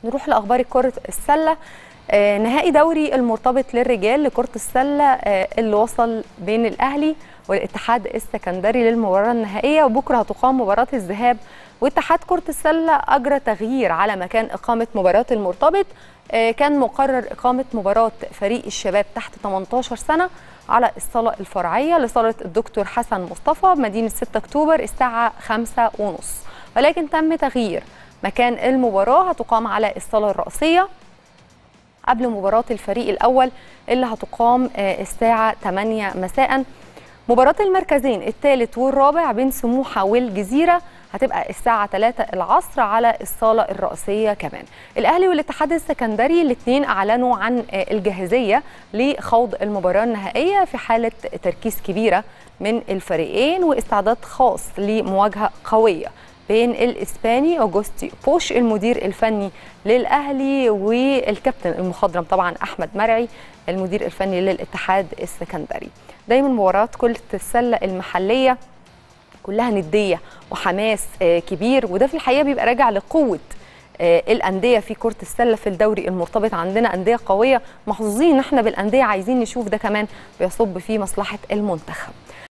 نروح لاخبار كره السله آه، نهائي دوري المرتبط للرجال لكره السله آه، اللي وصل بين الاهلي والاتحاد السكندري للمباراه النهائيه وبكره هتقام مباراه الذهاب واتحاد كره السله اجرى تغيير على مكان اقامه مباراه المرتبط آه، كان مقرر اقامه مباراه فريق الشباب تحت 18 سنه على الصاله الفرعيه لصاله الدكتور حسن مصطفى بمدينه 6 اكتوبر الساعه 5 ونص ولكن تم تغيير مكان المباراه هتقام على الصاله الرئيسيه قبل مباراة الفريق الأول اللي هتقام آه، الساعة 8 مساء مباراة المركزين الثالث والرابع بين سموحة والجزيرة هتبقى الساعة 3 العصر على الصالة الرئيسية كمان الأهلي والاتحاد السكندري الاثنين أعلنوا عن آه، الجاهزية لخوض المباراة النهائية في حالة تركيز كبيرة من الفريقين واستعداد خاص لمواجهة قوية بين الاسباني اوجوستي بوش المدير الفني للاهلي والكابتن المخضرم طبعا احمد مرعي المدير الفني للاتحاد السكندري دايما مباراه كره السله المحليه كلها نديه وحماس آه، كبير وده في الحقيقه بيبقى راجع لقوه آه، الانديه في كره السله في الدوري المرتبط عندنا انديه قويه محظوظين ان احنا بالانديه عايزين نشوف ده كمان بيصب في مصلحه المنتخب